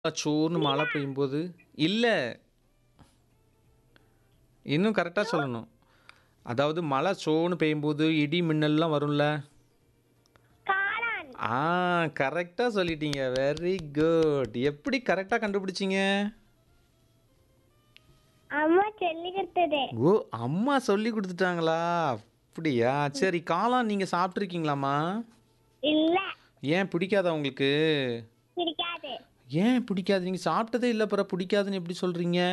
சோர்னு மழை பெய்யும்போது இல்ல. இன்னும் கரெக்ட்டா சொல்லணும். அதாவது மழை சோன்னு பெய்யும்போது இடி, மின்னல்லாம் வரும்ல? காளான் ஆ கரெக்ட்டா சொல்லிட்டீங்க. Very good. எப்படி கரெக்ட்டா கண்டுபிடிச்சீங்க? அம்மா சொல்லி கொடுத்தது ஓ! அம்மா சொல்லிக் குடுத்துட்டாங்களா? அப்படியா? சரி காளான் நீங்க சாப்பிட்டுருக்கீங்களாம்மா? இல்ல ஏன் பிடிக்காதா உங்களுக்கு? பிடிக்காது ஏன் பிடிக்காது? நீங்க சாப்பிட்டதே இல்ல அப்புறம் பிடிக்காதுன்னு எப்படி சொல்றீங்க?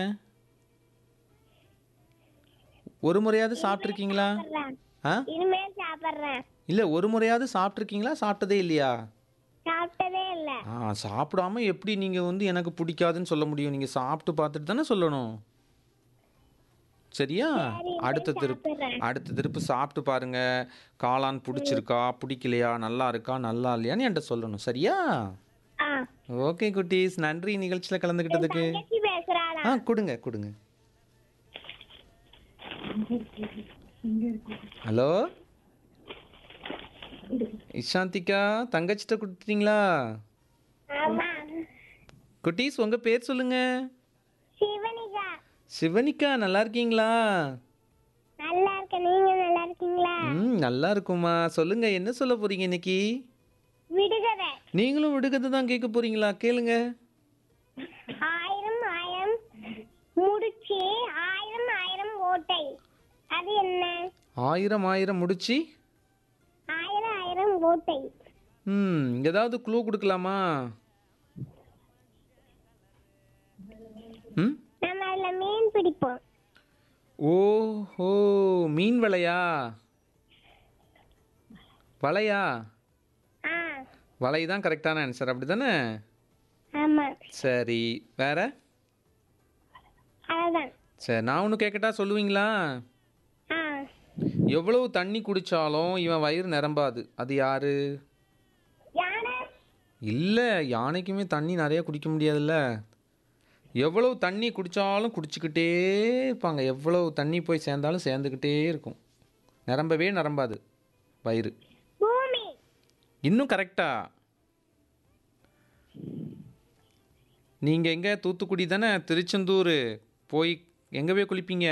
ஒரு முறையாவது சாப்பிட்டுருக்கீங்களா? சாப்பிடுறேன். ஆ? இனிமேல் சாப்பிடுறேன் இல்ல ஒரு முறையாவது சாப்பிட்டுருக்கீங்களா? சாப்பிட்டதே இல்லையா? சாப்பிட்டதே இல்ல ஆ சாப்பிடாம எப்படி நீங்க வந்து எனக்கு பிடிக்காதுன்னு சொல்ல முடியும்? நீங்க சாப்பிட்டு பார்த்துட்டு தானே சொல்லணும். சரியா? சரி, அடுத்த போய் திருப்பு சாப்பிடுறேன். அடுத்த திருப்பு சாப்பிட்டு பாருங்க. காளான் பிடிச்சிருக்கா? பிடிக்கலையா? நல்லா இருக்கா? நல்லா இல்லையான்னு என்கிட்ட சொல்லணும். சரியா? ஆ ஓகே குட்டீஸ். நன்றி நிகழ்ச்சியில என் கலந்துக்கிட்டதுக்கு. தங்கச்சி பேசுறாளா ஆ கொடுங்க கொடுங்க. ஹலோ இஷாந்திகா தங்கச்சிட்ட கொடுத்துட்டீங்களா? ஆமா குட்டீஸ் உங்க பேர் சொல்லுங்க. சிவனிகா சிவனிகா நல்லா இருக்கீங்களா? நல்லா இருக்க நீங்க நல்லா இருக்கீங்களா ம் நல்லா இருக்குமா. சொல்லுங்க என்ன சொல்ல போறீங்க இன்னைக்கு? விடுகதை நீங்களும் விடுகதை தான் கேட்க போறீங்களா? கேளுங்க. ஆயிரம் ஆயிரம் முடிச்சு ஆயிரம் ஆயிரம் ஓட்டை அது என்ன ஆயிரம் ஆயிரம் முடிச்சு ஆயிரம் ஆயிரம் ஓட்டை ம் ஏதாவது க்ளூ கொடுக்கலாமா? ம் நம்ம அதுல மீன் பிடிப்போம் ஓஹோ மீன் வலையா? வலையா? ஆ வலை தான் கரெக்டான ஆன்சர் அப்படிதானே? ஆமா சரி வேற? அதான் சரி நான் ஒன்று கேட்கட்டா சொல்லுவீங்களா? ஆ எவ்வளவு தண்ணி குடிச்சாலும் இவன் வயிறு நிரம்பாது. அது யாரு? யானை இல்ல யானைக்குமே தண்ணி நிறைய குடிக்க முடியாதுல்ல. எவ்வளவு தண்ணி குடிச்சாலும் குடிச்சுக்கிட்டே இருப்பாங்க. எவ்வளவு தண்ணி போய் சேர்ந்தாலும் சேர்ந்துக்கிட்டே இருக்கும். நிரம்பவே நிரம்பாது வயிறு. பூமி இன்னும் கரெக்டா? நீங்க எங்க தூத்துக்குடி தானே? திருச்செந்தூர் போய் எங்க போய் குளிப்பீங்க?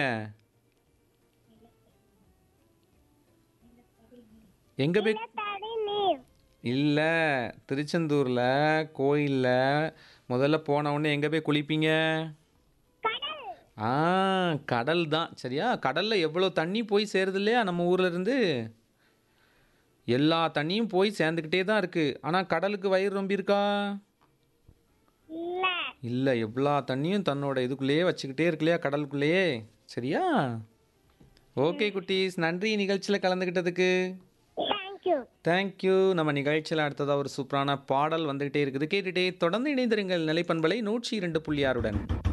எங்க போய் நிலத்தடி நீர் இல்ல திருச்செந்தூர்ல கோயில்ல முதல்ல போன உடனே எங்க போய் குளிப்பீங்க? கடல் ஆ கடல் தான் சரியா? கடல்ல எவ்வளவு தண்ணி போய் சேருது இல்லையா நம்ம ஊர்ல இருந்து? எல்லா தண்ணியும் போய் சேர்ந்துக்கிட்டே தான் இருக்கு. ஆனா கடலுக்கு வயிறு ரொம்பி இருக்கா? இல்ல இல்ல எவ்வளோ தண்ணியும் தன்னோட இதுக்குள்ளேயே வச்சுக்கிட்டே இருக்கு இல்லையா கடலுக்குள்ளேயே சரியா? ஓகே குட்டீஸ் நன்றி நிகழ்ச்சியில் கலந்துக்கிட்டதுக்கு. தேங்க்யூ தேங்க்யூ நம்ம நிகழ்ச்சியில் அடுத்ததாக ஒரு சூப்பரான பாடல் வந்துகிட்டே இருக்குது கேட்டுட்டே தொடர்ந்து இணைந்திருங்கள் நிலைப்பண்பலை நூற்றி இரண்டு புள்ளி ஆறுடன்